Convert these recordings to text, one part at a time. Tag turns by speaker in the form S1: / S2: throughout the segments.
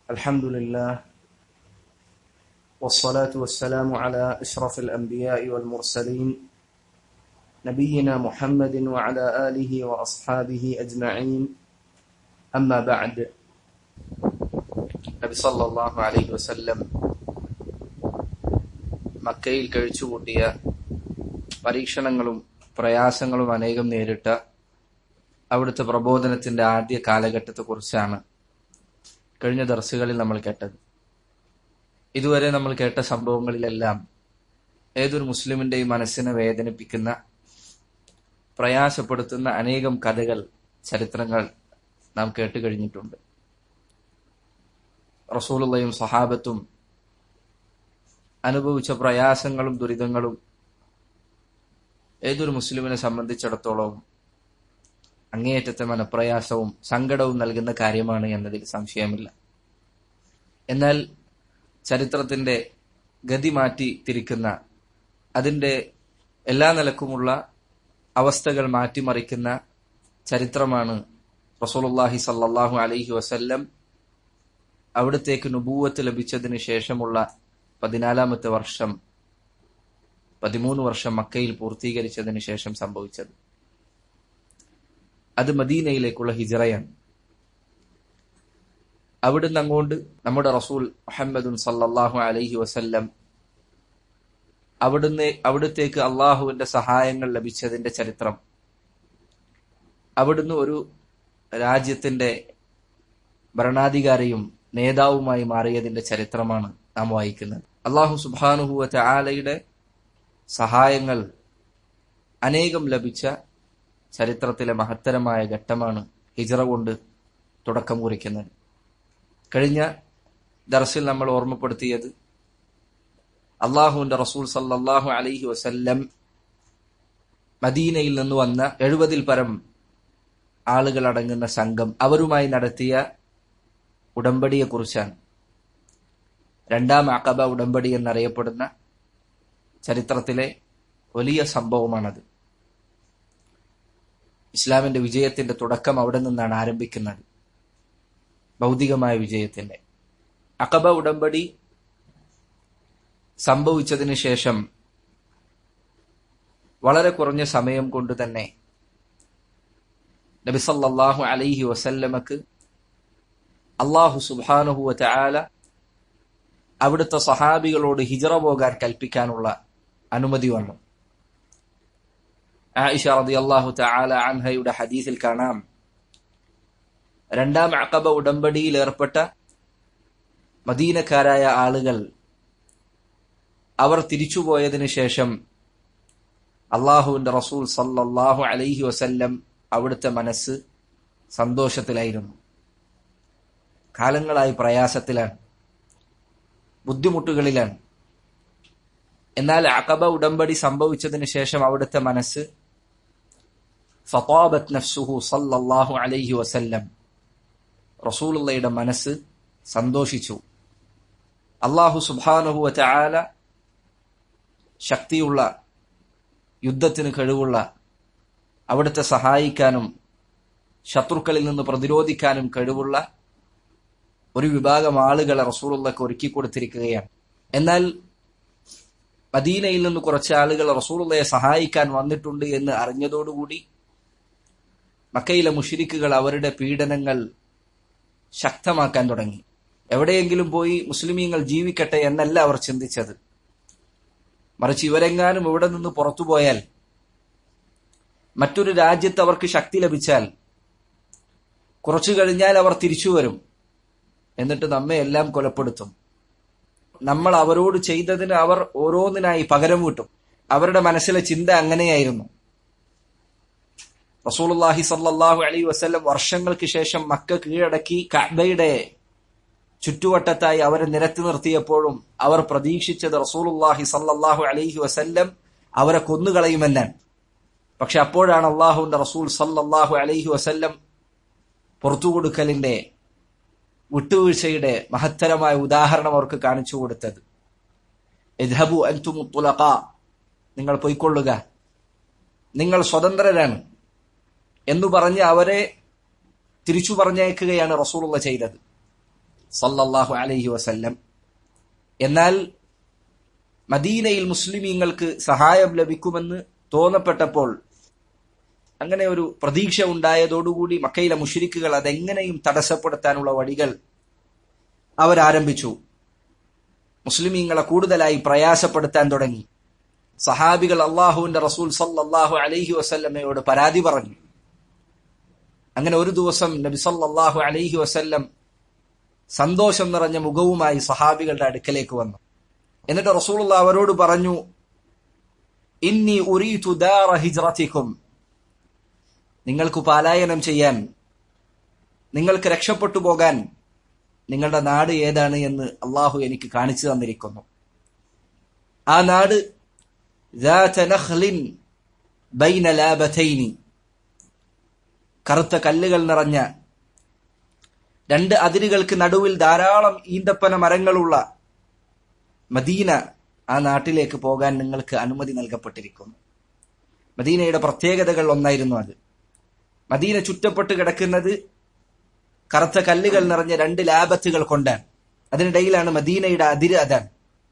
S1: الحمد لله والصلاة والسلام على أشرف الأنبياء والمرسلين نبينا محمد وعلى آله وأصحابه أجمعين أما بعد നബി സല്ലല്ലാഹു അലൈഹി വസല്ലം മക്കയിൽ കഴിച്ചുകൂട്ടിയ പരീക്ഷണങ്ങളും പ്രയാസങ്ങളും അനേകം നേരിട്ട അവിടുത്തെ പ്രബോധനത്തിന്റെ ആദ്യ കാലഘട്ടത്തെക്കുറിച്ചാണ് കഴിഞ്ഞ ദർസുകളിൽ നമ്മൾ കേട്ടത് ഇതുവരെ നമ്മൾ കേട്ട സംഭവങ്ങളിലെല്ലാം ഏതൊരു മുസ്ലിമിന്റെയും മനസ്സിനെ വേദനിപ്പിക്കുന്ന പ്രയാസപ്പെടുത്തുന്ന അനേകം കഥകൾ ചരിത്രങ്ങൾ നാം കേട്ട് കഴിഞ്ഞിട്ടുണ്ട് റസൂലുള്ളയും സഹാബത്തും അനുഭവിച്ച പ്രയാസങ്ങളും ദുരിതങ്ങളും ഏതൊരു മുസ്ലിമിനെ സംബന്ധിച്ചിടത്തോളം അങ്ങേയറ്റത്തെ മനപ്രയാസവും സങ്കടവും നൽകുന്ന കാര്യമാണ് എന്നതിൽ സംശയമില്ല എന്നാൽ ചരിത്രത്തിന്റെ ഗതി മാറ്റി തിരിക്കുന്ന അതിന്റെ എല്ലാ നിലക്കുമുള്ള അവസ്ഥകൾ മാറ്റിമറിക്കുന്ന ചരിത്രമാണ് റസൂലുള്ളാഹി സല്ലല്ലാഹു അലൈഹി വസല്ലം അവിടത്തേക്ക് നുബൂവത്ത് ലഭിച്ചതിന് ശേഷമുള്ള പതിനാലാമത്തെ വർഷം പതിമൂന്ന് വർഷം മക്കയിൽ പൂർത്തീകരിച്ചതിന് ശേഷം സംഭവിച്ചത് അത് മദീനയിലേക്കുള്ള ഹിജറയാണ് അവിടുന്ന് അങ്ങോട്ട് നമ്മുടെ റസൂൽ മുഹമ്മദുൻ സല്ലല്ലാഹു അലൈഹി വസല്ലം അവിടുന്ന് അവിടുത്തേക്ക് അള്ളാഹുവിന്റെ സഹായങ്ങൾ ലഭിച്ചതിന്റെ ചരിത്രം അവിടുന്ന് ഒരു രാജ്യത്തിന്റെ ഭരണാധികാരിയും നേതാവുമായി മാറിയതിന്റെ ചരിത്രമാണ് നാം വായിക്കുന്നത് അള്ളാഹു സുബാനുഹുവ ആലയുടെ സഹായങ്ങൾ അനേകം ലഭിച്ച ചരിത്രത്തിലെ മഹത്തരമായ ഘട്ടമാണ് ഹിജറ കൊണ്ട് തുടക്കം കുറിക്കുന്നത് കഴിഞ്ഞ ദർസിൽ നമ്മൾ ഓർമ്മപ്പെടുത്തിയത് അള്ളാഹുവിന്റെ റസൂൽ സല്ലാഹു അലൈഹി വസല്ലം മദീനയിൽ നിന്ന് വന്ന എഴുപതിൽ പരം ആളുകൾ അടങ്ങുന്ന സംഘം അവരുമായി നടത്തിയ ഉടമ്പടിയെക്കുറിച്ചാണ് രണ്ടാം അക്കബ ഉടമ്പടി എന്നറിയപ്പെടുന്ന ചരിത്രത്തിലെ വലിയ സംഭവമാണത് ഇസ്ലാമിന്റെ വിജയത്തിന്റെ തുടക്കം അവിടെ നിന്നാണ് ആരംഭിക്കുന്നത് ഭൗതികമായ വിജയത്തിന്റെ അക്കബ ഉടമ്പടി സംഭവിച്ചതിന് ശേഷം വളരെ കുറഞ്ഞ സമയം കൊണ്ട് തന്നെ നബിസല്ലാഹു അലൈഹി വസല്ലമക്ക് അള്ളാഹു സുബാനുഹുവ ചാല അവിടുത്തെ സഹാബികളോട് ഹിജറ പോകാൻ കൽപ്പിക്കാനുള്ള അനുമതി വന്നു ആയിഷ റതി അള്ളാഹു ചാല അൻഹയുടെ ഹദീസിൽ കാണാം രണ്ടാം അക്കബ ഉടമ്പടിയിൽ ഏർപ്പെട്ട മദീനക്കാരായ ആളുകൾ അവർ തിരിച്ചുപോയതിനു ശേഷം അള്ളാഹുവിന്റെ റസൂൽ സല്ലല്ലാഹു അലൈഹി വസല്ലം അവിടുത്തെ മനസ്സ് സന്തോഷത്തിലായിരുന്നു കാലങ്ങളായി പ്രയാസത്തിലാണ് ബുദ്ധിമുട്ടുകളിലാണ് എന്നാൽ അക്കബ ഉടമ്പടി സംഭവിച്ചതിന് ശേഷം അവിടുത്തെ മനസ്സ് ഫത്താബത്ത് നഫ്സുഹു സല്ലല്ലാഹു അലൈഹി വസല്ലം റസൂലുള്ളയുടെ മനസ്സ് സന്തോഷിച്ചു അള്ളാഹു സുബാനുഹു വചാല ശക്തിയുള്ള യുദ്ധത്തിന് കഴിവുള്ള അവിടുത്തെ സഹായിക്കാനും ശത്രുക്കളിൽ നിന്ന് പ്രതിരോധിക്കാനും കഴിവുള്ള ഒരു വിഭാഗം ആളുകളെ റസൂലുള്ളക്ക് ഒരുക്കി കൊടുത്തിരിക്കുകയാണ് എന്നാൽ മദീനയിൽ നിന്ന് കുറച്ച് ആളുകൾ റസൂലുള്ളയെ സഹായിക്കാൻ വന്നിട്ടുണ്ട് എന്ന് അറിഞ്ഞതോടുകൂടി മക്കയിലെ മുഷിരിക്കുകൾ അവരുടെ പീഡനങ്ങൾ ശക്തമാക്കാൻ തുടങ്ങി എവിടെയെങ്കിലും പോയി മുസ്ലിമീങ്ങൾ ജീവിക്കട്ടെ എന്നല്ല അവർ ചിന്തിച്ചത് മറിച്ച് ഇവരെങ്ങാനും ഇവിടെ നിന്ന് പുറത്തുപോയാൽ മറ്റൊരു രാജ്യത്ത് അവർക്ക് ശക്തി ലഭിച്ചാൽ കുറച്ചു കഴിഞ്ഞാൽ അവർ തിരിച്ചു വരും എന്നിട്ട് നമ്മെ എല്ലാം കൊലപ്പെടുത്തും നമ്മൾ അവരോട് ചെയ്തതിന് അവർ ഓരോന്നിനായി പകരം വീട്ടും അവരുടെ മനസ്സിലെ ചിന്ത അങ്ങനെയായിരുന്നു റസൂലുള്ളാഹി സല്ലല്ലാഹു അലൈഹി വസല്ലം വർഷങ്ങൾക്ക് ശേഷം മക്ക കീഴടക്കി കഅബയുടെ ചുറ്റുവട്ടത്തായി അവരെ നിരത്തി നിർത്തിയപ്പോഴും അവർ പ്രതീക്ഷിച്ചത് റസൂലുള്ളാഹി സല്ലല്ലാഹു അലൈഹി വസല്ലം അവരെ കൊന്നുകളയുമെന്നാണ് പക്ഷെ അപ്പോഴാണ് അള്ളാഹുവിന്റെ റസൂൽ സല്ലല്ലാഹു അലൈഹി വസല്ലം പുറത്തു കൊടുക്കലിന്റെ വിട്ടുവീഴ്ചയുടെ മഹത്തരമായ ഉദാഹരണം അവർക്ക് കാണിച്ചു കൊടുത്തത് എദ്ഹബു അൻതും നിങ്ങൾ പൊയ്ക്കൊള്ളുക നിങ്ങൾ സ്വതന്ത്രരാണ് എന്നു പറഞ്ഞ് അവരെ തിരിച്ചു പറഞ്ഞയക്കുകയാണ് റസൂലുള്ള ചെയ്തത് സല്ലല്ലാഹു അലൈഹി വസല്ലം എന്നാൽ മദീനയിൽ മുസ്ലിമീങ്ങൾക്ക് സഹായം ലഭിക്കുമെന്ന് തോന്നപ്പെട്ടപ്പോൾ അങ്ങനെ ഒരു പ്രതീക്ഷ ഉണ്ടായതോടുകൂടി മക്കയിലെ മുഷരിക്കുകൾ അതെങ്ങനെയും തടസ്സപ്പെടുത്താനുള്ള വഴികൾ അവരാരംഭിച്ചു മുസ്ലിമീങ്ങളെ കൂടുതലായി പ്രയാസപ്പെടുത്താൻ തുടങ്ങി സഹാബികൾ അള്ളാഹുവിന്റെ റസൂൽ സല്ലല്ലാഹു അലൈഹി വസല്ലമയോട് പരാതി പറഞ്ഞു അങ്ങനെ ഒരു ദിവസം നബി സല്ലല്ലാഹു അലൈഹി വസല്ലം സന്തോഷം നിറഞ്ഞ മുഖവുമായി സഹാബികളുടെ അടുക്കലേക്ക് വന്നു എന്നിട്ട് റസൂലുള്ള അവരോട് പറഞ്ഞു ഇന്നി ഉരീതു ദാറ ഹിജ്റത്തിക്കും നിങ്ങൾക്ക് പലായനം ചെയ്യാൻ നിങ്ങൾക്ക് രക്ഷപ്പെട്ടു പോകാൻ നിങ്ങളുടെ നാട് ഏതാണ് എന്ന് അള്ളാഹു എനിക്ക് കാണിച്ചു തന്നിരിക്കുന്നു ആ നാട് ذات نخل بين لابتين കറുത്ത കല്ലുകൾ നിറഞ്ഞ രണ്ട് അതിരുകൾക്ക് നടുവിൽ ധാരാളം ഈന്തപ്പന മരങ്ങളുള്ള മദീന ആ നാട്ടിലേക്ക് പോകാൻ നിങ്ങൾക്ക് അനുമതി നൽകപ്പെട്ടിരിക്കുന്നു മദീനയുടെ പ്രത്യേകതകൾ ഒന്നായിരുന്നു അത് മദീന ചുറ്റപ്പെട്ട് കിടക്കുന്നത് കറുത്ത കല്ലുകൾ നിറഞ്ഞ രണ്ട് ലാബത്തുകൾ കൊണ്ടാണ് അതിനിടയിലാണ് മദീനയുടെ അതിര് അതാണ്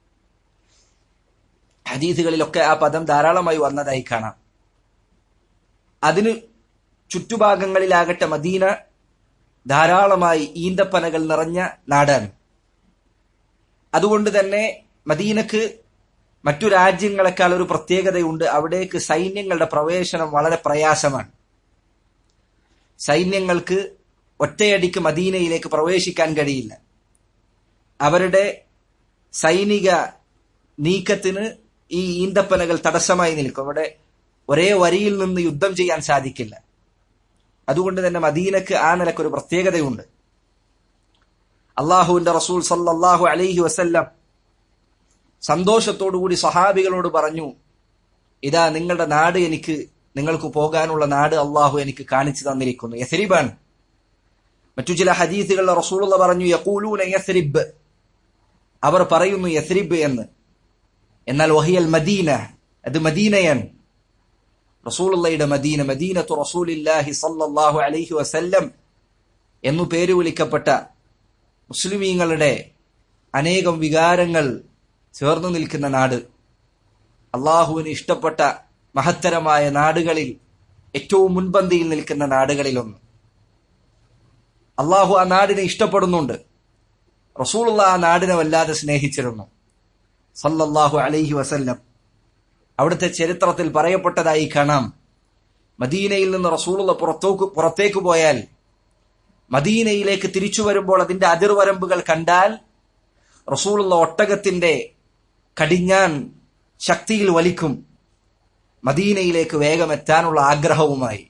S1: ഹദീസുകളിലൊക്കെ ആ പദം ധാരാളമായി വന്നതായി കാണാം അതിന് ചുറ്റുഭാഗങ്ങളിലാകട്ടെ മദീന ധാരാളമായി ഈന്തപ്പനകൾ നിറഞ്ഞ നാടാണ് അതുകൊണ്ട് തന്നെ മദീനക്ക് മറ്റു രാജ്യങ്ങളെക്കാൾ ഒരു പ്രത്യേകതയുണ്ട് അവിടേക്ക് സൈന്യങ്ങളുടെ പ്രവേശനം വളരെ പ്രയാസമാണ് സൈന്യങ്ങൾക്ക് ഒറ്റയടിക്ക് മദീനയിലേക്ക് പ്രവേശിക്കാൻ കഴിയില്ല അവരുടെ സൈനിക നീക്കത്തിന് ഈ ഈന്തപ്പനകൾ തടസ്സമായി നിൽക്കും അവിടെ ഒരേ വരിയിൽ നിന്ന് യുദ്ധം ചെയ്യാൻ സാധിക്കില്ല അതുകൊണ്ട് തന്നെ മദീനക്ക് ആ നിലക്കൊരു പ്രത്യേകതയുണ്ട് അള്ളാഹുവിന്റെ റസൂൽ സല്ലല്ലാഹു അലൈഹി വസല്ലം സന്തോഷത്തോടുകൂടി സഹാബികളോട് പറഞ്ഞു ഇതാ നിങ്ങളുടെ നാട് എനിക്ക് നിങ്ങൾക്ക് പോകാനുള്ള നാട് അള്ളാഹു എനിക്ക് കാണിച്ചു തന്നിരിക്കുന്നു യസ്രിബാണ് മറ്റു ചില ഹദീസുകളിൽ റസൂലുള്ള പറഞ്ഞു യഖൂലൂന യസ്രിബ് അവർ പറയുന്നു യസ്രിബ് എന്ന് എന്നാൽ വഹിയൽ മദീന അത് മദീനയാണ് റസൂലുള്ളയുടെ മദീന മദീനത്തു റസൂലില്ലാഹി സല്ലല്ലാഹു അലൈഹി വസല്ലം എന്നു പേര് വിളിക്കപ്പെട്ട മുസ്ലിമീങ്ങളുടെ അനേകം വികാരങ്ങൾ ചേർന്നു നിൽക്കുന്ന നാട് അള്ളാഹുവിന് ഇഷ്ടപ്പെട്ട മഹത്തരമായ നാടുകളിൽ ഏറ്റവും മുൻപന്തിയിൽ നിൽക്കുന്ന നാടുകളിലൊന്ന് അള്ളാഹു ആ നാടിനെ ഇഷ്ടപ്പെടുന്നുണ്ട് റസൂലുള്ള ആ നാടിനെ വല്ലാതെ സ്നേഹിച്ചിരുന്നു സല്ലല്ലാഹു അലൈഹി വസല്ലം അവിടുത്തെ ചരിത്രത്തിൽ പറയപ്പെട്ടതായി കാണാം മദീനയിൽ നിന്ന് റസൂലുള്ള പുറത്തേക്ക് പുറത്തേക്ക് പോയാൽ മദീനയിലേക്ക് തിരിച്ചു വരുമ്പോൾ അതിന്റെ അതിർവരമ്പുകൾ കണ്ടാൽ റസൂലുള്ള ഒട്ടകത്തിന്റെ കടിഞ്ഞാൻ ശക്തിയിൽ വലിക്കും മദീനയിലേക്ക് വേഗം എത്താനുള്ള ആഗ്രഹവുമായി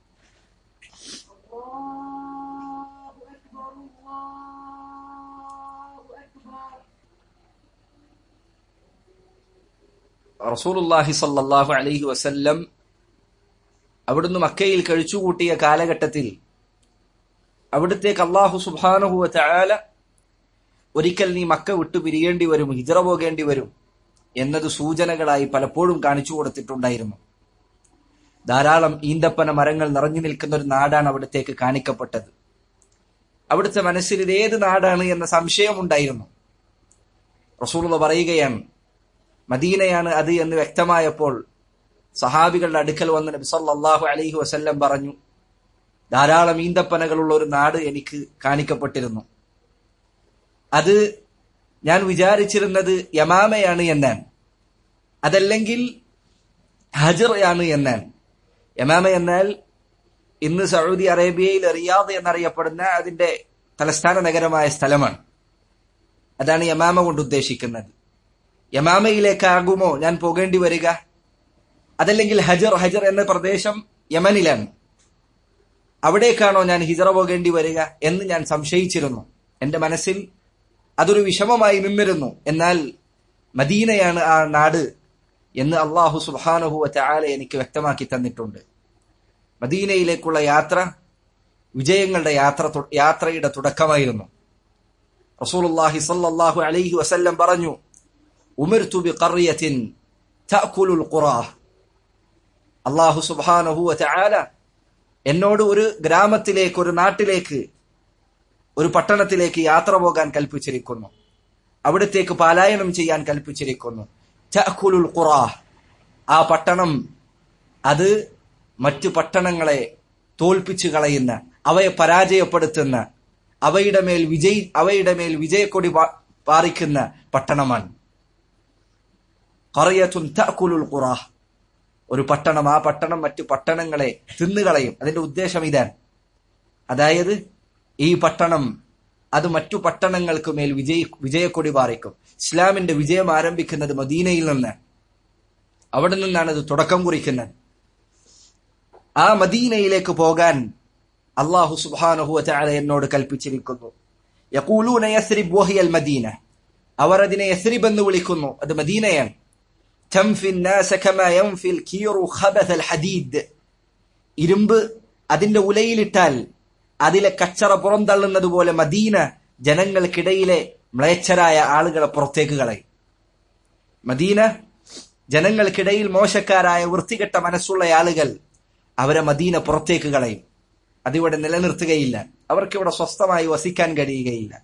S1: റസൂലുല്ലാഹി സല്ലല്ലാഹു അലൈഹി വസല്ലം അവിടുന്ന് മക്കയിൽ കഴിച്ചുകൂട്ടിയ കാലഘട്ടത്തിൽ അവിടുത്തേക്ക് അള്ളാഹു സുബാനഹു ചായാല ഒരിക്കൽ നീ മക്ക വിട്ടു പിരിയേണ്ടി വരും ഹിജറ പോകേണ്ടി വരും എന്നത് സൂചനകളായി പലപ്പോഴും കാണിച്ചു കൊടുത്തിട്ടുണ്ടായിരുന്നു ധാരാളം ഈന്തപ്പന മരങ്ങൾ നിറഞ്ഞു നിൽക്കുന്ന ഒരു നാടാണ് അവിടത്തേക്ക് കാണിക്കപ്പെട്ടത് അവിടുത്തെ മനസ്സിൽ ഇത് ഏത് നാടാണ് എന്ന സംശയമുണ്ടായിരുന്നു റസൂലുള്ള പറയുകയാണ് മദീനയാണ് അത് എന്ന് വ്യക്തമായപ്പോൾ സഹാബികളുടെ അടുക്കൽ വന്ന് നബി സല്ലല്ലാഹു അലൈഹി വസല്ലം പറഞ്ഞു ധാരാളം ഈന്തപ്പനകളുള്ള ഒരു നാട് എനിക്ക് കാണിക്കപ്പെട്ടിരുന്നു അത് ഞാൻ വിചാരിച്ചിരുന്നത് യമാമയാണ് എന്നാണ് അതല്ലെങ്കിൽ ഹജറയാണ് എന്നാണ് യമാമ എന്നാൽ ഇന്ന് സൗദി അറേബ്യയിൽ റിയാദ് എന്നറിയപ്പെടുന്ന അതിന്റെ തലസ്ഥാന നഗരമായ സ്ഥലമാണ് അതാണ് യമാമ കൊണ്ട് ഉദ്ദേശിക്കുന്നത് യമാമയിലേക്കാകുമോ ഞാൻ പോകേണ്ടി വരിക അതല്ലെങ്കിൽ ഹജർ ഹജർ എന്ന പ്രദേശം യമനിലാണ് അവിടേക്കാണോ ഞാൻ ഹിജറ പോകേണ്ടി വരിക എന്ന് ഞാൻ സംശയിച്ചിരുന്നു എന്റെ മനസ്സിൽ അതൊരു വിഷമമായി നിന്നിരുന്നു എന്നാൽ മദീനയാണ് ആ നാട് എന്ന് അള്ളാഹു സുബാനഹു ചാല എനിക്ക് വ്യക്തമാക്കി തന്നിട്ടുണ്ട് മദീനയിലേക്കുള്ള യാത്ര വിജയങ്ങളുടെ യാത്ര യാത്രയുടെ തുടക്കമായിരുന്നു റസൂലുള്ളാഹി സല്ലല്ലാഹു അലൈഹി വസല്ലം പറഞ്ഞു ഉമിർതു ബിഖറിയത്തിൻ തഅകുലുൽ ഖുറാ അല്ലാഹു സുബ്ഹാനഹു വതആല എന്നോട് ഒരു ഗ്രാമത്തിലേക്ക് ഒരു നാട്ടിലേക്ക് ഒരു പട്ടണത്തിലേക്ക് യാത്ര പോകാൻ കൽപ്പിച്ചിരിക്കുന്നു അവിടത്തേക്ക് പലായനം ചെയ്യാൻ കൽപ്പിച്ചിരിക്കുന്നു തഅക്കുലുൽ ഖുറാ ആ പട്ടണം അത് മറ്റു പട്ടണങ്ങളെ തോൽപ്പിച്ചു കളയുന്ന അവയെ പരാജയപ്പെടുത്തുന്ന അവയുടെ മേൽ വിജയ് അവയുടെ മേൽ വിജയക്കൊടി പാ- പാറിക്കുന്ന പട്ടണമാണ് ഖറിയത്തുൻ തഅക്കുലുൽ ഖുറാ ഒരു പട്ടണം ആ പട്ടണം മറ്റു പട്ടണങ്ങളെ തിന്നുകളയും അതിന്റെ ഉദ്ദേശം ഇതാണ് അതായത് ഈ പട്ടണം അത് മറ്റു പട്ടണങ്ങൾക്ക് മേൽ വിജയ വിജയക്കൊടി പാറിക്കും ഇസ്ലാമിന്റെ വിജയം ആരംഭിക്കുന്നത് മദീനയിൽ നിന്ന് അവിടെ നിന്നാണ് അത് തുടക്കം കുറിക്കുന്നത് ആ മദീനയിലേക്ക് പോകാൻ അള്ളാഹു സുബാനഹു ചാല എന്നോട് കൽപ്പിച്ചിരിക്കുന്നു യഖൂലൂന യസ്രിബ് വഹിയൽ മദീന അവർ അതിനെ യസ്രിബ് എന്ന് വിളിക്കുന്നു അത് മദീനയാണ് تنفي الناس كما ينفي الكير خبث الحديد ഇരുമ്പ് അതിന്റെ ഉലയിലിട്ടാൽ അതിലെ കച്ചറ പുറന്തള്ളുന്നത് പോലെ മദീന ജനങ്ങൾക്കിടയിലെ മ്ലേച്ഛരായ ആളുകളെ പുറത്തേക്ക് കളയും മദീന ജനങ്ങൾക്കിടയിൽ മോശക്കാരായ വൃത്തികെട്ട മനസ്സുള്ള ആളുകൾ അവരെ മദീന പുറത്തേക്ക് കളയും അതിവിടെ നിലനിർത്തുകയില്ല അവർക്കിവിടെ സ്വസ്ഥമായി വസിക്കാൻ കഴിയുകയില്ല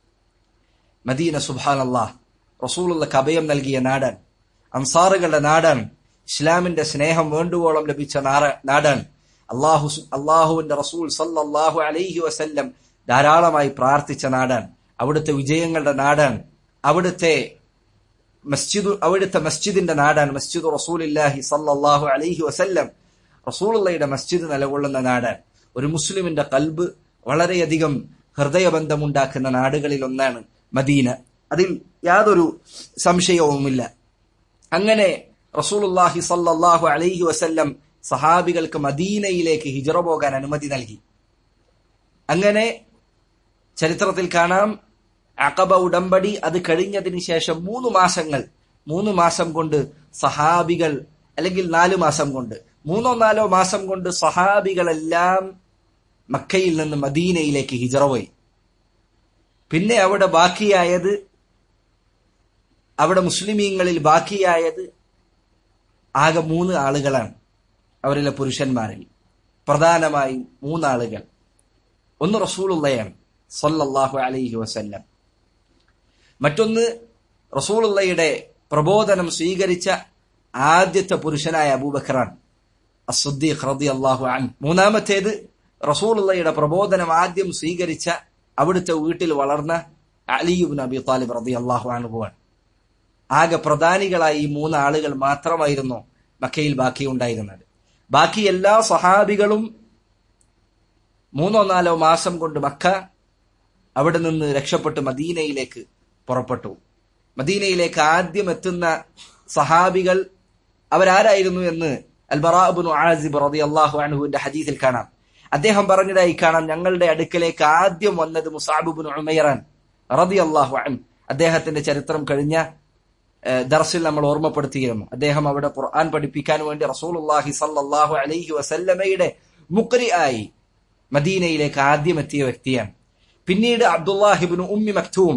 S1: മദീന സുബാനല്ലാ റസൂലുള്ള അഭയം നൽകിയ നാടാൻ അൻസാറുകളുടെ നാടാണ് ഇസ്ലാമിന്റെ സ്നേഹം വേണ്ടുവോളം ലഭിച്ച നാറ- നാടാണ് അള്ളാഹു അള്ളാഹുവിന്റെ റസൂൽ സല്ലല്ലാഹു അലൈഹി വസല്ലം ധാരാളമായി പ്രാർത്ഥിച്ച നാടാണ് അവിടുത്തെ വിജയങ്ങളുടെ നാടാണ് അവിടുത്തെ മസ്ജിദ് അവിടുത്തെ മസ്ജിദിന്റെ നാടാണ് മസ്ജിദ് റസൂലില്ലാഹി സല്ലല്ലാഹു അലൈഹി വസല്ലം റസൂലുള്ളയുടെ മസ്ജിദ് നിലകൊള്ളുന്ന നാടാണ് ഒരു മുസ്ലിമിന്റെ കൽബ് വളരെയധികം ഹൃദയബന്ധമുണ്ടാക്കുന്ന നാടുകളിൽ ഒന്നാണ് മദീന അതിൽ യാതൊരു സംശയവുമില്ല അങ്ങനെ റസൂലുള്ളാഹി സല്ലല്ലാഹു അലൈഹി വസല്ലം സഹാബികൾക്ക് മദീനയിലേക്ക് ഹിജറ പോകാൻ അനുമതി നൽകി അങ്ങനെ ചരിത്രത്തിൽ കാണാം അഖബ ഉടമ്പടി അത് കഴിഞ്ഞതിന് ശേഷം മൂന്ന് മാസങ്ങൾ മൂന്ന് മാസം കൊണ്ട് സഹാബികൾ അല്ലെങ്കിൽ നാല് മാസം കൊണ്ട് മൂന്നോ നാലോ മാസം കൊണ്ട് സഹാബികളെല്ലാം മക്കയിൽ നിന്ന് മദീനയിലേക്ക് ഹിജറ പോയി പിന്നെ അവിടെ ബാക്കിയായത് അവിടെ മുസ്ലിമീങ്ങളിൽ ബാക്കിയായത് ആകെ മൂന്ന് ആളുകളാണ് അവരിലെ പുരുഷന്മാരിൽ പ്രധാനമായും മൂന്നാളുകൾ ഒന്ന് റസൂലുള്ളയാണ് സല്ലല്ലാഹു അലൈഹി വസല്ലം മറ്റൊന്ന് റസൂലുള്ളയുടെ പ്രബോധനം സ്വീകരിച്ച ആദ്യത്തെ പുരുഷനായ അബൂബക്കറാണ് അസുദ്ദീഖ് റളിയല്ലാഹു അൻ മൂന്നാമത്തേത് റസൂലുള്ളയുടെ പ്രബോധനം ആദ്യം സ്വീകരിച്ച അവിടുത്തെ വീട്ടിൽ വളർന്ന അലിയുബിൻ അബി താലിബ് റളിയല്ലാഹു അൻഹുവാണ് ആകെ പ്രധാനികളായി ഈ മൂന്ന് ആളുകൾ മാത്രമായിരുന്നു മക്കയിൽ ബാക്കിയുണ്ടായിരുന്നത് ബാക്കി എല്ലാ സഹാബികളും മൂന്നോ നാലോ മാസം കൊണ്ട് മക്ക അവിടെ നിന്ന് രക്ഷപ്പെട്ട് മദീനയിലേക്ക് പുറപ്പെട്ടു മദീനയിലേക്ക് ആദ്യം എത്തുന്ന സഹാബികൾ അവരാരായിരുന്നു എന്ന് അൽബറാബുനു ആസിബ് റതി അള്ളാഹു അൻഹുവിന്റെ ഹദീസിൽ കാണാം അദ്ദേഹം പറഞ്ഞതായി കാണാം ഞങ്ങളുടെ അടുക്കലേക്ക് ആദ്യം വന്നത് മുസാബുബുൻ ഉമൈറാൻ റതി അള്ളാഹു അൻ അദ്ദേഹത്തിന്റെ ചരിത്രം കഴിഞ്ഞ ഏഹ്, ദർസിൽ നമ്മൾ ഓർമ്മപ്പെടുത്തിയിരുന്നു അദ്ദേഹം അവിടെ ഖുർആൻ പഠിപ്പിക്കാൻ വേണ്ടി റസൂലുള്ളാഹി സല്ലല്ലാഹു അലൈഹി വസല്ലമയുടെ മുക്രി ആയി മദീനയിലേക്ക് ആദ്യം എത്തിയ വ്യക്തിയാണ് പിന്നീട് അബ്ദുല്ലാഹിബിന് ഉമ്മി മക്തൂം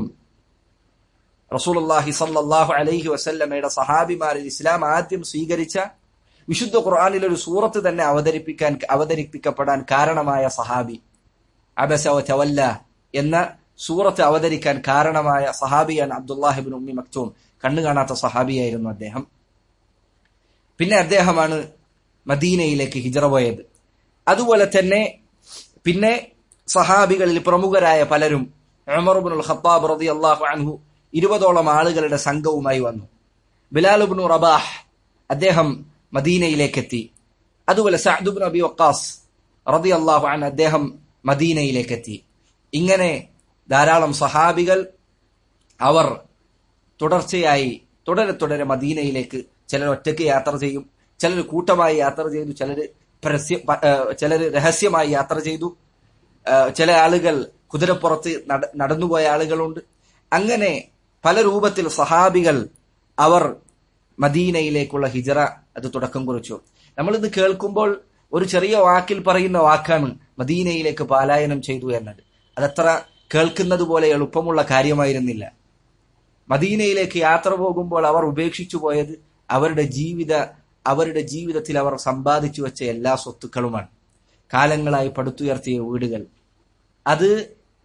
S1: റസൂലുള്ളാഹി സല്ലല്ലാഹു അലൈഹി വസല്ലമയുടെ സഹാബിമാരിൽ ഇസ്ലാം ആദ്യം സ്വീകരിച്ച വിശുദ്ധ ഖുർആനിൽ ഒരു സൂറത്ത് തന്നെ അവതരിപ്പിക്കാൻ അവതരിപ്പിക്കപ്പെടാൻ കാരണമായ സഹാബി അബസ വ തവല്ല എന്ന സൂറത്ത് അവതരിക്കാൻ കാരണമായ സഹാബിയാണ് അബ്ദുല്ലാഹിബിൻ ഉമ്മി മക്തൂം കണ്ണു കാണാത്ത സഹാബിയായിരുന്നു അദ്ദേഹം പിന്നെ അദ്ദേഹമാണ് മദീനയിലേക്ക് ഹിജറ പോയത് അതുപോലെ തന്നെ പിന്നെ സഹാബികളിൽ പ്രമുഖരായ പലരും ഉമർബുൽ ഖത്താബ് റതി അള്ളാഹു അൻഹു ഇരുപതോളം ആളുകളുടെ സംഘവുമായി വന്നു ബിലാലുബ്നു റബാഹ് അദ്ദേഹം മദീനയിലേക്ക് എത്തി അതുപോലെ സഅദുബ്നു അബി വക്കാസ് റതി അള്ളാഹു അൻ അദ്ദേഹം മദീനയിലേക്ക് എത്തി ഇങ്ങനെ ധാരാളം സഹാബികൾ അവർ തുടർച്ചയായി തുടരെ തുടരെ മദീനയിലേക്ക് ചിലർ ഒറ്റയ്ക്ക് യാത്ര ചെയ്യും ചിലർ കൂട്ടമായി യാത്ര ചെയ്തു ചിലർ പരസ്യ ചിലർ രഹസ്യമായി യാത്ര ചെയ്തു ആ, ചില ആളുകൾ കുതിരപ്പുറത്ത് നട- നടന്നുപോയ ആളുകളുണ്ട് അങ്ങനെ പല രൂപത്തിൽ സഹാബികൾ അവർ മദീനയിലേക്കുള്ള ഹിജറ അത് തുടക്കം കുറിച്ചു നമ്മളിത് കേൾക്കുമ്പോൾ ഒരു ചെറിയ വാക്കിൽ പറയുന്ന വാക്കാണ് മദീനയിലേക്ക് പാലായനം ചെയ്തു എന്നത് അതത്ര കേൾക്കുന്നത് പോലെ എളുപ്പമുള്ള കാര്യമായിരുന്നില്ല മദീനയിലേക്ക് യാത്ര പോകുമ്പോൾ അവർ ഉപേക്ഷിച്ചു പോയത് അവരുടെ ജീവിത അവരുടെ ജീവിതത്തിൽ അവർ സമ്പാദിച്ചു വെച്ച എല്ലാ സ്വത്തുക്കളുമാണ് കാലങ്ങളായി പടുത്തുയർത്തിയ വീടുകൾ അത്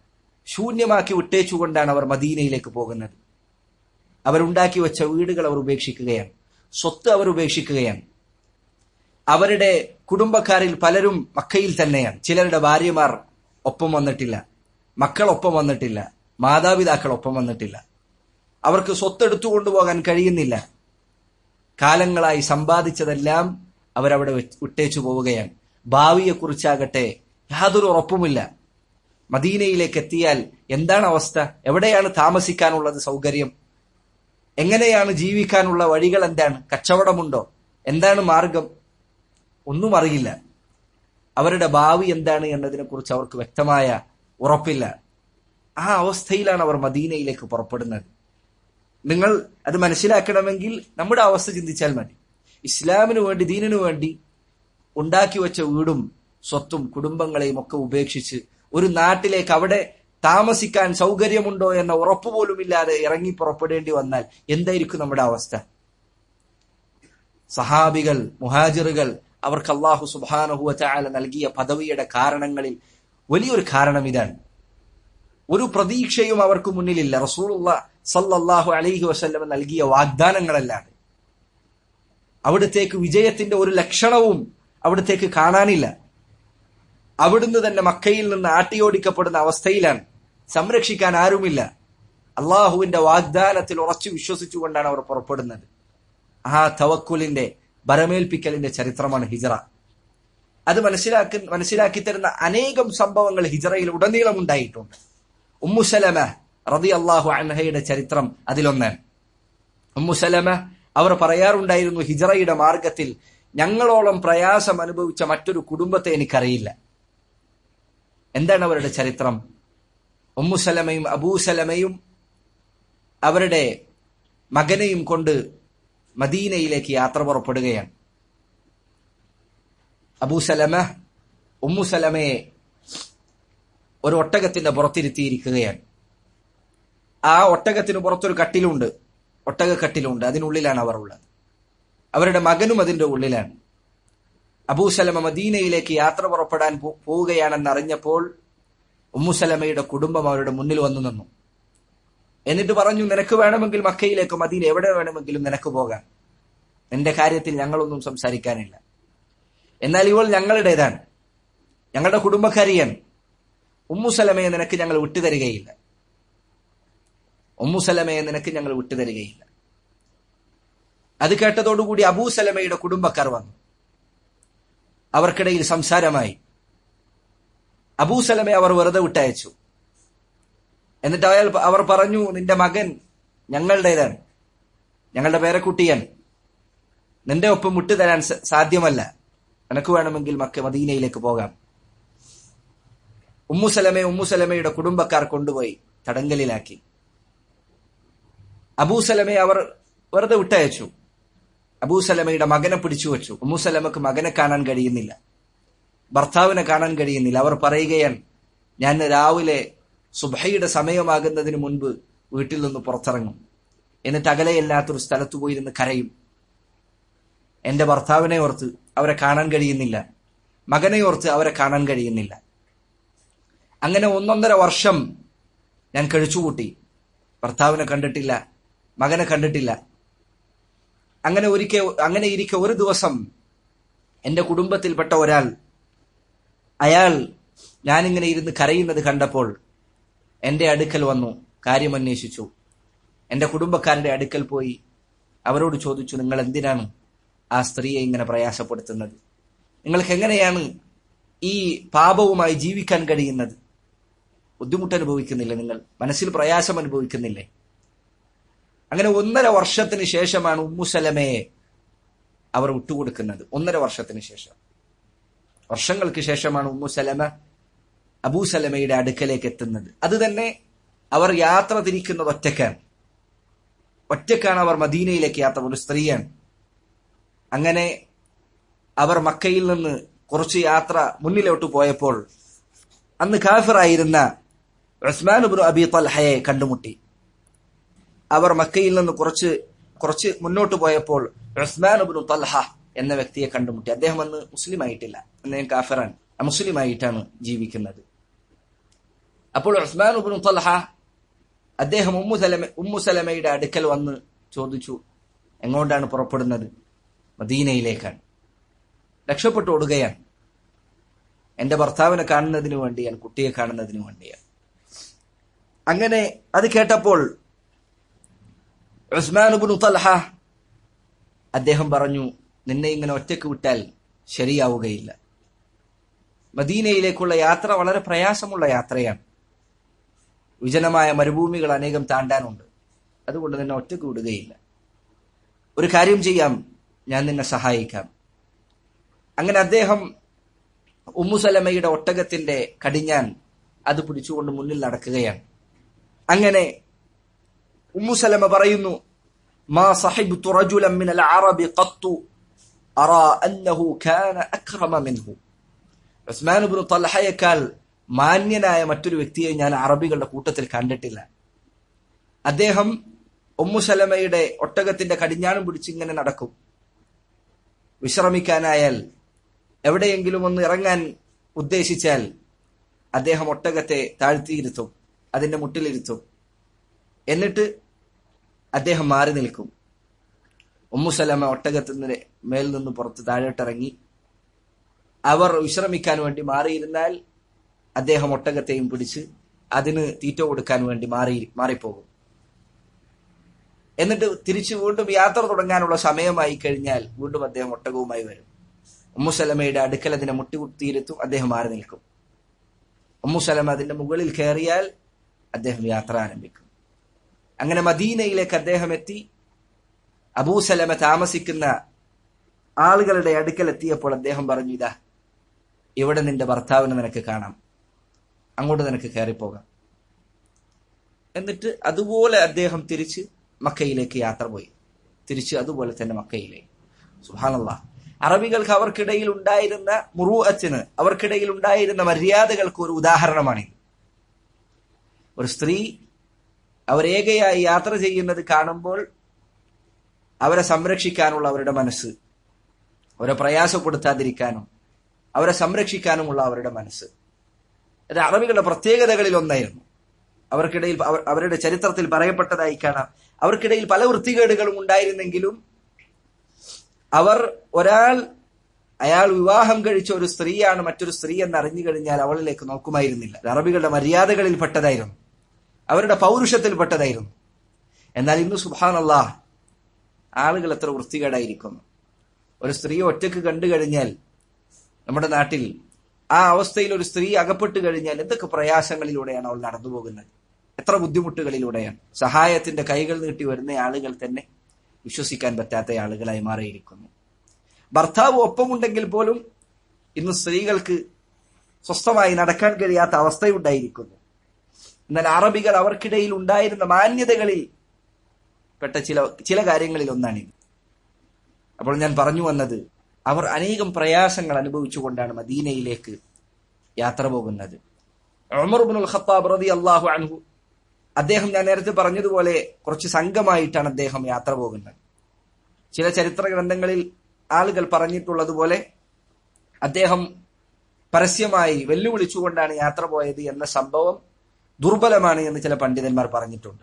S1: ശൂന്യമാക്കി വിട്ടേച്ചുകൊണ്ടാണ് അവർ മദീനയിലേക്ക് പോകുന്നത് അവരുണ്ടാക്കി വെച്ച വീടുകൾ അവർ ഉപേക്ഷിക്കുകയാണ് സ്വത്ത് അവർ ഉപേക്ഷിക്കുകയാണ് അവരുടെ കുടുംബക്കാരിൽ പലരും മക്കയിൽ തന്നെയാണ് ചിലരുടെ ഭാര്യമാർ ഒപ്പം വന്നിട്ടില്ല മക്കൾ ഒപ്പം വന്നിട്ടില്ല മാതാപിതാക്കൾ ഒപ്പം വന്നിട്ടില്ല അവർക്ക് സ്വത്തെടുത്തു കൊണ്ടുപോകാൻ കഴിയുന്നില്ല കാലങ്ങളായി സമ്പാദിച്ചതെല്ലാം അവരവിടെ വിട്ടേച്ചു പോവുകയാണ് ഭാവിയെക്കുറിച്ചാകട്ടെ യാതൊരു ഉറപ്പുമില്ല മദീനയിലേക്ക് എത്തിയാൽ എന്താണ് അവസ്ഥ എവിടെയാണ് താമസിക്കാനുള്ളത് സൗകര്യം എങ്ങനെയാണ് ജീവിക്കാനുള്ള വഴികൾ എന്താണ് കച്ചവടമുണ്ടോ എന്താണ് മാർഗം ഒന്നും അറിയില്ല അവരുടെ ഭാവി എന്താണ് എന്നതിനെ കുറിച്ച് അവർക്ക് വ്യക്തമായ ഉറപ്പില്ല ആ അവസ്ഥയിലാണ് അവർ മദീനയിലേക്ക് പുറപ്പെടുന്നത് നിങ്ങൾ അത് മനസ്സിലാക്കണമെങ്കിൽ നമ്മുടെ അവസ്ഥ ചിന്തിച്ചാൽ മതി ഇസ്ലാമിനു വേണ്ടി ദീനിനു വേണ്ടി ഉണ്ടാക്കി വെച്ച വീടും സ്വത്തും കുടുംബങ്ങളെയും ഒക്കെ ഉപേക്ഷിച്ച് ഒരു നാട്ടിലേക്ക് അവിടെ താമസിക്കാൻ സൗകര്യമുണ്ടോ എന്ന ഉറപ്പ് പോലുമില്ലാതെ ഇറങ്ങി പുറപ്പെടേണ്ടി വന്നാൽ എന്തായിരിക്കും നമ്മുടെ അവസ്ഥ സഹാബികൾ മുഹാജിറുകൾ അവർക്ക് അള്ളാഹു സുബാനഹുവ ചാല നൽകിയ പദവിയുടെ കാരണങ്ങളിൽ വലിയൊരു കാരണം ഇതാണ് ഒരു പ്രതീക്ഷയും അവർക്ക് മുന്നിലില്ല റസൂലുള്ള സല്ലല്ലാഹു അലൈഹി വസല്ലം നൽകിയ വാഗ്ദാനങ്ങളല്ലാതെ അവിടത്തേക്ക് വിജയത്തിന്റെ ഒരു ലക്ഷണവും അവിടത്തേക്ക് കാണാനില്ല അവിടുന്ന് തന്നെ മക്കയിൽ നിന്ന് ആട്ടിയോടിക്കപ്പെടുന്ന അവസ്ഥയിലാണ് സംരക്ഷിക്കാൻ ആരുമില്ല അള്ളാഹുവിന്റെ വാഗ്ദാനത്തിൽ ഉറച്ചു വിശ്വസിച്ചുകൊണ്ടാണ് അവർ പുറപ്പെടുന്നത് ആ തവക്കുലിന്റെ ബരമേൽപ്പിക്കലിന്റെ ചരിത്രമാണ് ഹിജറ അത് മനസ്സിലാക്കി മനസ്സിലാക്കി തരുന്ന അനേകം സംഭവങ്ങൾ ഹിജറയിൽ ഉടനീളം ഉണ്ടായിട്ടുണ്ട് ഉമ്മുസലമ റതി അള്ളാഹു അൻഹയുടെ ചരിത്രം അതിലൊന്നാണ് ഉമ്മുസലമ അവർ പറയാറുണ്ടായിരുന്നു ഹിജറയുടെ മാർഗത്തിൽ ഞങ്ങളോളം പ്രയാസം അനുഭവിച്ച മറ്റൊരു കുടുംബത്തെ എനിക്കറിയില്ല എന്താണ് അവരുടെ ചരിത്രം ഉമ്മുസലമയും അബൂസലമയും അവരുടെ മകനെയും കൊണ്ട് മദീനയിലേക്ക് യാത്ര പുറപ്പെടുകയാണ് അബൂസലമ ഉമ്മുസലമയെ ഒരു ഒട്ടകത്തിന്റെ പുറത്തിരുത്തിയിരിക്കുകയാണ് ആ ഒട്ടകത്തിന് പുറത്തൊരു കട്ടിലുണ്ട് ഒട്ടക കട്ടിലുണ്ട് അതിനുള്ളിലാണ് അവർ ഉള്ളത് അവരുടെ മകനും അതിന്റെ ഉള്ളിലാണ് അബൂസലമ മദീനയിലേക്ക് യാത്ര പുറപ്പെടാൻ പോവുകയാണെന്ന് അറിഞ്ഞപ്പോൾ ഉമ്മുസലമയുടെ കുടുംബം അവരുടെ മുന്നിൽ വന്നു നിന്നു എന്നിട്ട് പറഞ്ഞു നിനക്ക് വേണമെങ്കിൽ മക്കയിലേക്ക് മദീന എവിടെ വേണമെങ്കിലും നിനക്ക് പോകാം നിന്റെ കാര്യത്തിൽ ഞങ്ങളൊന്നും സംസാരിക്കാനില്ല എന്നാൽ ഇവൾ ഞങ്ങളുടേതാണ് ഞങ്ങളുടെ കുടുംബക്കാരിയാണ് ഉമ്മുസലമയെ നിനക്ക് ഞങ്ങൾ വിട്ടുതരികയില്ല ഉമ്മുസലമയെ നിനക്ക് ഞങ്ങൾ വിട്ടുതരികയില്ല അത് കേട്ടതോടുകൂടി അബൂസലമയുടെ കുടുംബക്കാർ വന്നു അവർക്കിടയിൽ സംസാരമായി അബൂസലമെ അവർ വെറുതെ വിട്ടയച്ചു എന്നിട്ട് അയാൾ അവർ പറഞ്ഞു നിന്റെ മകൻ ഞങ്ങളുടേതാണ് ഞങ്ങളുടെ പേരക്കുട്ടിയൻ നിന്റെ ഒപ്പം വിട്ടുതരാൻ സാധ്യമല്ല നിനക്ക് വേണമെങ്കിൽ മക്ക മദീനയിലേക്ക് പോകാം ഉമ്മുസലമെ ഉമ്മുസലമയുടെ കുടുംബക്കാർ കൊണ്ടുപോയി തടങ്കലിലാക്കി അബൂസലമെ അവർ വെറുതെ വിട്ടയച്ചു അബൂസലമയുടെ മകനെ പിടിച്ചു വെച്ചു ഉമ്മുസലമക്ക് മകനെ കാണാൻ കഴിയുന്നില്ല ഭർത്താവിനെ കാണാൻ കഴിയുന്നില്ല അവർ പറയുകയാണ് ഞാൻ രാവിലെ സുബഹയുടെ സമയമാകുന്നതിന് മുൻപ് വീട്ടിൽ നിന്ന് പുറത്തിറങ്ങും എന്നിട്ട് അകലെയല്ലാത്തൊരു സ്ഥലത്ത് പോയിരുന്ന് കരയും എന്റെ ഭർത്താവിനെ ഓർത്ത് അവരെ കാണാൻ കഴിയുന്നില്ല മകനെ ഓർത്ത് അവരെ കാണാൻ കഴിയുന്നില്ല അങ്ങനെ ഒന്നൊന്നര വർഷം ഞാൻ കഴിച്ചുകൂട്ടി ഭർത്താവിനെ കണ്ടിട്ടില്ല മകനെ കണ്ടിട്ടില്ല അങ്ങനെ ഒരിക്കൽ അങ്ങനെ ഇരിക്കെ ഒരു ദിവസം എന്റെ കുടുംബത്തിൽപ്പെട്ട ഒരാൾ അയാൾ ഞാനിങ്ങനെ ഇരുന്ന് കരയുന്നത് കണ്ടപ്പോൾ എന്റെ അടുക്കൽ വന്നു കാര്യമന്വേഷിച്ചു എന്റെ കുടുംബക്കാരുടെ അടുക്കൽ പോയി അവരോട് ചോദിച്ചു നിങ്ങൾ എന്തിനാണ് ആ സ്ത്രീയെ ഇങ്ങനെ പ്രയാസപ്പെടുത്തുന്നത് നിങ്ങൾക്ക് എങ്ങനെയാണ് ഈ പാപവുമായി ജീവിക്കാൻ കഴിയുന്നത് ബുദ്ധിമുട്ട് അനുഭവിക്കുന്നില്ലേ നിങ്ങൾ മനസ്സിൽ പ്രയാസം അനുഭവിക്കുന്നില്ലേ അങ്ങനെ ഒന്നര വർഷത്തിന് ശേഷമാണ് ഉമ്മുസലമയെ അവർ വിട്ടുകൊടുക്കുന്നത് ഒന്നര വർഷത്തിന് ശേഷം വർഷങ്ങൾക്ക് ശേഷമാണ് ഉമ്മുസലമ അബൂസലമയുടെ അടുക്കലേക്ക് എത്തുന്നത് അത് തന്നെ അവർ യാത്ര തിരിക്കുന്നത് ഒറ്റക്കാണ് ഒറ്റക്കാണ് അവർ മദീനയിലേക്ക് യാത്ര ഒരു സ്ത്രീയാണ് അങ്ങനെ അവർ മക്കയിൽ നിന്ന് കുറച്ച് യാത്ര മുന്നിലോട്ട് പോയപ്പോൾ അന്ന് കാഫിറായിരുന്ന ഉസ്മാൻ ബിൻ അബി തൽഹയെ കണ്ടുമുട്ടി അവർ മക്കയിൽ നിന്ന് കുറച്ച് കുറച്ച് മുന്നോട്ട് പോയപ്പോൾ ഉസ്മാൻ ബിൻ തൽഹ എന്ന വ്യക്തിയെ കണ്ടുമുട്ടി അദ്ദേഹം അന്ന് മുസ്ലിം ആയിട്ടില്ല അദ്ദേഹം കാഫിറാൻ മുസ്ലിം ആയിട്ടാണ് ജീവിക്കുന്നത് അപ്പോൾ ഉസ്മാൻ ഉബ്നു തൽഹ അദ്ദേഹം ഉമ്മു സലമ ഉമ്മു സലമയുടെ അടുക്കൽ വന്ന് ചോദിച്ചു എങ്ങോട്ടാണ് പുറപ്പെടുന്നത് മദീനയിലേക്കാണ് രക്ഷപ്പെട്ടു ഓടുകയാണ് എന്റെ ഭർത്താവിനെ കാണുന്നതിന് വേണ്ടിയാണ് കുട്ടിയെ കാണുന്നതിന് വേണ്ടിയാണ് അങ്ങനെ അത് കേട്ടപ്പോൾ ഉസ്മാൻ ഉബ്നു തൽഹ അദ്ദേഹം പറഞ്ഞു നിന്നെ ഇങ്ങനെ ഒറ്റയ്ക്ക് വിട്ടാൽ ശരിയാവുകയില്ല മദീനയിലേക്കുള്ള യാത്ര വളരെ പ്രയാസമുള്ള യാത്രയാണ് വിജനമായ മരുഭൂമികൾ അനേകം താണ്ടാനുണ്ട് അതുകൊണ്ട് നിന്നെ ഒറ്റയ്ക്ക് വിടുകയില്ല ഒരു കാര്യം ചെയ്യാം ഞാൻ നിന്നെ സഹായിക്കാം അങ്ങനെ അദ്ദേഹം ഉമ്മുസലമയുടെ ഒട്ടകത്തിന്റെ കടിഞ്ഞാൻ അത് പിടിച്ചുകൊണ്ട് മുന്നിൽ നടക്കുകയാണ് അങ്ങനെ ഉമ്മുസലമ പറയുന്നു മാ സഹിബ്തു റജുലൻ മിനൽ അറബി ഖത്തു അറാ അന്നഹു കാന അക്രമ മിൻഹു ഉസ്മാൻ ഇബ്നു തൽഹയേക്കാൾ മാന്യനായ മറ്റൊരു വ്യക്തിയെ ഞാൻ അറബികളുടെ കൂട്ടത്തിൽ കണ്ടിട്ടില്ല അദ്ദേഹം ഉമ്മുസലമയുടെ ഒട്ടകത്തിന്റെ കടിഞ്ഞാണും പിടിച്ചിങ്ങനെ നടക്കും വിശ്രമിക്കാനായാൽ എവിടെയെങ്കിലും ഒന്ന് ഇറങ്ങാൻ ഉദ്ദേശിച്ചാൽ അദ്ദേഹം ഒട്ടകത്തെ താഴ്ത്തിയിരുത്തും അതിന്റെ മുട്ടിലിരുത്തും എന്നിട്ട് അദ്ദേഹം മാറി നിൽക്കും ഉമ്മുസലമ ഒട്ടകത്തിന് മേൽ നിന്ന് പുറത്ത് താഴോട്ടിറങ്ങി അവർ വിശ്രമിക്കാൻ വേണ്ടി മാറിയിരുന്നാൽ അദ്ദേഹം ഒട്ടകത്തെയും പിടിച്ച് അതിന് തീറ്റ കൊടുക്കാൻ വേണ്ടി മാറി മാറിപ്പോകും എന്നിട്ട് തിരിച്ചു വീണ്ടും യാത്ര തുടങ്ങാനുള്ള സമയമായി കഴിഞ്ഞാൽ വീണ്ടും അദ്ദേഹം ഒട്ടകവുമായി വരും ഉമ്മുസലമയുടെ അടുക്കൽ അതിനെ മുട്ടികുത്തിയിരുത്തും അദ്ദേഹം മാറി നിൽക്കും ഉമ്മുസലമ അതിന്റെ മുകളിൽ കയറിയാൽ അദ്ദേഹം യാത്ര ആരംഭിക്കും അങ്ങനെ മദീനയിലേക്ക് അദ്ദേഹം എത്തി അബൂസലമ താമസിക്കുന്ന ആളുകളുടെ അടുക്കൽ എത്തിയപ്പോൾ അദ്ദേഹം പറഞ്ഞു ഇതാ ഇവിടെ നിന്റെ ഭർത്താവിനെ നിനക്ക് കാണാം അങ്ങോട്ട് നിനക്ക് കയറിപ്പോകാം എന്നിട്ട് അതുപോലെ അദ്ദേഹം തിരിച്ച് മക്കയിലേക്ക് യാത്ര പോയി തിരിച്ച് അതുപോലെ തന്നെ മക്കയിലേക്ക് സുഹാനല്ല അറബികൾക്ക് അവർക്കിടയിൽ ഉണ്ടായിരുന്ന മുറുഅത്തിന് അവർക്കിടയിൽ ഉണ്ടായിരുന്ന മര്യാദകൾക്ക് ഒരു ഉദാഹരണമാണിത് ഒരു സ്ത്രീ അവരേകയായി യാത്ര ചെയ്യുന്നത് കാണുമ്പോൾ അവരെ സംരക്ഷിക്കാനുള്ള അവരുടെ മനസ്സ് അവരെ പ്രയാസപ്പെടുത്താതിരിക്കാനും അവരെ സംരക്ഷിക്കാനുമുള്ള അവരുടെ മനസ്സ് അത് അറബികളുടെ പ്രത്യേകതകളിൽ ഒന്നായിരുന്നു അവർക്കിടയിൽ അവരുടെ ചരിത്രത്തിൽ പറയപ്പെട്ടതായി കാണാം അവർക്കിടയിൽ പല വൃത്തികേടുകളും ഉണ്ടായിരുന്നെങ്കിലും അവർ ഒരാൾ അയാൾ വിവാഹം കഴിച്ച ഒരു സ്ത്രീയാണ് മറ്റൊരു സ്ത്രീ എന്ന് അറിഞ്ഞു കഴിഞ്ഞാൽ അവളിലേക്ക് നോക്കുമായിരുന്നില്ല അറബികളുടെ മര്യാദകളിൽ പെട്ടതായിരുന്നു അവരുടെ പൗരുഷത്തിൽ പെട്ടതായിരുന്നു എന്നാൽ ഇന്ന് സുബാനല്ല ആളുകൾ എത്ര വൃത്തികേടായിരിക്കുന്നു ഒരു സ്ത്രീയെ ഒറ്റക്ക് കണ്ടു കഴിഞ്ഞാൽ നമ്മുടെ നാട്ടിൽ ആ അവസ്ഥയിൽ ഒരു സ്ത്രീ അകപ്പെട്ട് കഴിഞ്ഞാൽ എന്തൊക്കെ പ്രയാസങ്ങളിലൂടെയാണ് അവൾ നടന്നു പോകുന്നത് എത്ര ബുദ്ധിമുട്ടുകളിലൂടെയാണ് സഹായത്തിന്റെ കൈകൾ നീട്ടി വരുന്ന ആളുകൾ തന്നെ വിശ്വസിക്കാൻ പറ്റാത്ത ആളുകളായി മാറിയിരിക്കുന്നു ഭർത്താവ് ഒപ്പമുണ്ടെങ്കിൽ പോലും ഇന്ന് സ്ത്രീകൾക്ക് സ്വസ്ഥമായി നടക്കാൻ കഴിയാത്ത അവസ്ഥയുണ്ടായിരിക്കുന്നു എന്നാൽ അറബികൾ അവർക്കിടയിൽ ഉണ്ടായിരുന്ന മാന്യതകളിൽ പെട്ട ചില ചില കാര്യങ്ങളിൽ ഒന്നാണിത് അപ്പോൾ ഞാൻ പറഞ്ഞു വന്നത് അവർ അനേകം പ്രയാസങ്ങൾ അനുഭവിച്ചുകൊണ്ടാണ് മദീനയിലേക്ക് യാത്ര പോകുന്നത് ഉമർബുൽ ഖത്താബ് റതി അള്ളാഹു അൻഹു അദ്ദേഹം ഞാൻ നേരത്തെ പറഞ്ഞതുപോലെ കുറച്ച് സംഘമായിട്ടാണ് അദ്ദേഹം യാത്ര പോകുന്നത് ചില ചരിത്ര ഗ്രന്ഥങ്ങളിൽ ആളുകൾ പറഞ്ഞിട്ടുള്ളതുപോലെ അദ്ദേഹം പരസ്യമായി വെല്ലുവിളിച്ചുകൊണ്ടാണ് യാത്ര പോയത് എന്ന സംഭവം ദുർബലമാണ് എന്ന് ചില പണ്ഡിതന്മാർ പറഞ്ഞിട്ടുണ്ട്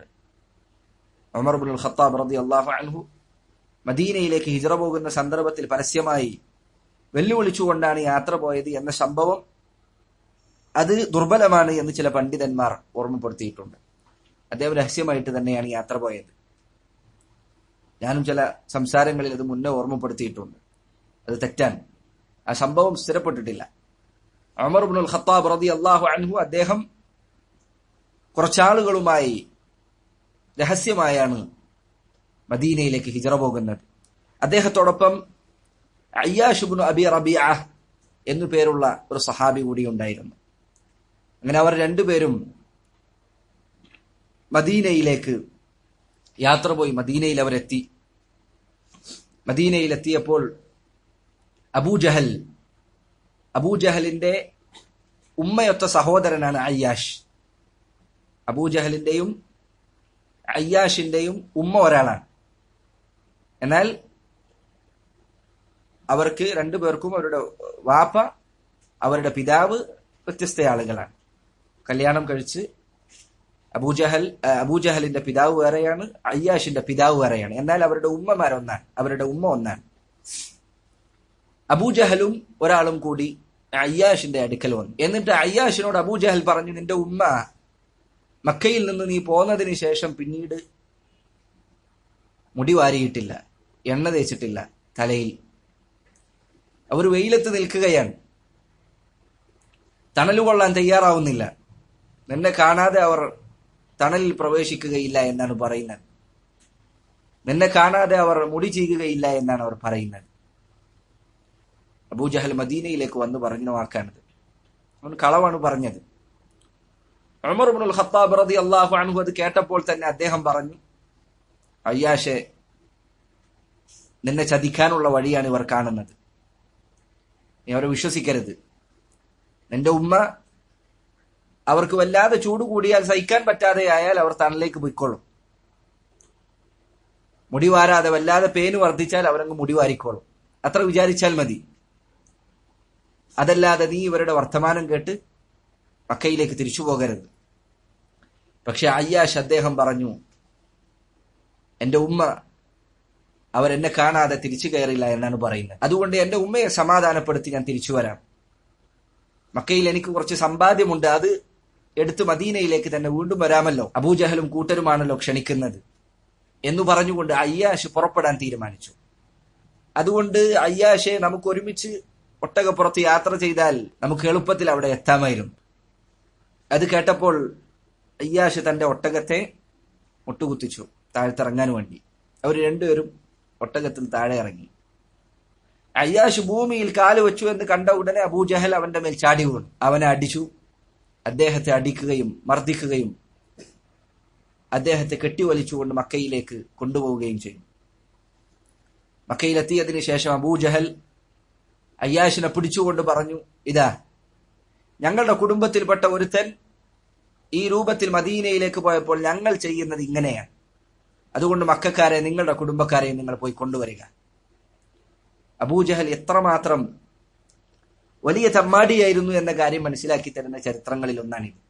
S1: ഉമർബുൽ ഖത്താബ് റതി അള്ളാഹു അൻഹു മദീനയിലേക്ക് ഹിജറ പോകുന്ന സന്ദർഭത്തിൽ പരസ്യമായി വെല്ലുവിളിച്ചുകൊണ്ടാണ് യാത്ര പോയത് എന്ന സംഭവം അത് ദുർബലമാണ് എന്ന് ചില പണ്ഡിതന്മാർ ഓർമ്മപ്പെടുത്തിയിട്ടുണ്ട് അദ്ദേഹം രഹസ്യമായിട്ട് തന്നെയാണ് യാത്ര പോയത് ഞാനും ചില സംസാരങ്ങളിൽ അത് മുന്നേ ഓർമ്മപ്പെടുത്തിയിട്ടുണ്ട് അത് തെറ്റാണ് ആ സംഭവം സ്ഥിരപ്പെട്ടിട്ടില്ല അമർ ബുൽ ഖത്താബ് റതി അള്ളാഹു അൻഹു അദ്ദേഹം കുറച്ചാളുകളുമായി രഹസ്യമായാണ് മദീനയിലേക്ക് ഹിജറ പോകുന്നത് അദ്ദേഹത്തോടൊപ്പം അയ്യാഷുബിനു അബി റബിയ എന്നു പേരുള്ള ഒരു സഹാബി കൂടി ഉണ്ടായിരുന്നു അങ്ങനെ അവർ രണ്ടുപേരും മദീനയിലേക്ക് യാത്ര പോയി മദീനയിൽ അവരെത്തി മദീനയിൽ എത്തിയപ്പോൾ അബൂജഹൽ അബൂജഹലിന്റെ ഉമ്മയൊത്ത സഹോദരനാണ് അയ്യാഷ് അബൂജഹലിന്റെയും അയ്യാഷിന്റെയും ഉമ്മ ഒരാളാണ് എന്നാൽ അവർക്ക് രണ്ടുപേർക്കും അവരുടെ വാപ്പ അവരുടെ പിതാവ് വ്യത്യസ്ത ആളുകളാണ് കല്യാണം കഴിച്ച് അബൂജഹൽ ആ, അബൂജഹലിന്റെ പിതാവ് വേറെയാണ് അയ്യാഷിന്റെ പിതാവ് വേറെയാണ് എന്നാൽ അവരുടെ ഉമ്മമാരൊന്നാണ് അവരുടെ ഉമ്മ ഒന്നാണ് അബൂജഹലും ഒരാളും കൂടി അയ്യാഷിന്റെ അടുക്കൽ വന്നു എന്നിട്ട് അയ്യാഷിനോട് അബൂജഹൽ പറഞ്ഞു നിന്റെ ഉമ്മ മക്കയിൽ നിന്ന് നീ പോന്നതിന് ശേഷം പിന്നീട് മുടി വാരിയിട്ടില്ല എണ്ണ തേച്ചിട്ടില്ല തലയിൽ അവർ വെയിലത്ത് നിൽക്കുകയാണ് തണല് കൊള്ളാൻ തയ്യാറാവുന്നില്ല നിന്നെ കാണാതെ അവർ തണലിൽ പ്രവേശിക്കുകയില്ല എന്നാണ് പറയുന്നത് നിന്നെ കാണാതെ അവർ മുടി ചെയ്യുകയില്ല എന്നാണ് അവർ പറയുന്നത് അബൂജഹൽ മദീനയിലേക്ക് വന്ന് പറഞ്ഞ വാക്കാണിത് അവൻ കളവാണ് പറഞ്ഞത് ഉമർ ഇബ്നുൽ ഖത്താബ് റതി അള്ളാഹു അൻഹു അത് കേട്ടപ്പോൾ തന്നെ അദ്ദേഹം പറഞ്ഞു അയ്യാഷെ നിന്നെ ചതിക്കാനുള്ള വഴിയാണ് ഇവർ കാണുന്നത് നീ അവരെ വിശ്വസിക്കരുത് നിന്റെ ഉമ്മ അവർക്ക് വല്ലാതെ ചൂട് കൂടിയാൽ സഹിക്കാൻ പറ്റാതെ ആയാൽ അവർ തണലേക്ക് പോയിക്കോളും മുടി വാരാതെ വല്ലാതെ പേന് വർദ്ധിച്ചാൽ അവരങ്ങ് മുടി വാരിക്കോളും അത്ര വിചാരിച്ചാൽ മതി അതല്ലാതെ നീ ഇവരുടെ വർത്തമാനം കേട്ട് മക്കയിലേക്ക് തിരിച്ചു പോകരുത് പക്ഷെ അയ്യാഷ് അദ്ദേഹം പറഞ്ഞു എന്റെ ഉമ്മ അവരെന്നെ കാണാതെ തിരിച്ചു കയറില്ല എന്നാണ് പറയുന്നത് അതുകൊണ്ട് എന്റെ ഉമ്മയെ സമാധാനപ്പെടുത്തി ഞാൻ തിരിച്ചു വരാം മക്കയിൽ എനിക്ക് കുറച്ച് സമ്പാദ്യമുണ്ട് അത് എടുത്ത് മദീനയിലേക്ക് തന്നെ വീണ്ടും വരാമല്ലോ അബൂജഹലും കൂട്ടരുമാണല്ലോ ക്ഷണിക്കുന്നത് എന്ന് പറഞ്ഞുകൊണ്ട് അയ്യാഷ് പുറപ്പെടാൻ തീരുമാനിച്ചു അതുകൊണ്ട് അയ്യാഷെ നമുക്ക് ഒരുമിച്ച് ഒട്ടകപ്പുറത്ത് യാത്ര ചെയ്താൽ നമുക്ക് എളുപ്പത്തിൽ അവിടെ എത്താമായിരുന്നു അത് കേട്ടപ്പോൾ അയ്യാഷ് തന്റെ ഒട്ടകത്തെ മുട്ടുകുത്തിച്ചു താഴ്ത്തിറങ്ങാൻ വേണ്ടി അവർ രണ്ടുപേരും ഒട്ടകത്തിൽ താഴെ ഇറങ്ങി അയ്യാഷ് ഭൂമിയിൽ കാല് വെച്ചു എന്ന് കണ്ട ഉടനെ അബൂജഹൽ അവന്റെ മേൽ ചാടി വീണു അവനെ അടിച്ചു അദ്ദേഹത്തെ അടിക്കുകയും മർദ്ദിക്കുകയും അദ്ദേഹത്തെ കെട്ടിവലിച്ചുകൊണ്ട് മക്കയിലേക്ക് കൊണ്ടുപോവുകയും ചെയ്തു മക്കയിലെത്തിയതിനു ശേഷം അബൂജഹൽ അയ്യാഷിനെ പിടിച്ചുകൊണ്ട് പറഞ്ഞു ഇതാ ഞങ്ങളുടെ കുടുംബത്തിൽപ്പെട്ട ഒരുത്തൻ ഈ രൂപത്തിൽ മദീനയിലേക്ക് പോയപ്പോൾ ഞങ്ങൾ ചെയ്യുന്നത് ഇങ്ങനെയാണ് അതുകൊണ്ട് മക്കാരെ നിങ്ങളുടെ കുടുംബക്കാരെ നിങ്ങൾ പോയി കൊണ്ടുവരിക അബൂജഹൽ എത്രമാത്രം വലിയ തമ്മാടിയായിരുന്നു എന്ന കാര്യം മനസ്സിലാക്കി തരുന്ന ചരിത്രങ്ങളിൽ ഒന്നാണിത്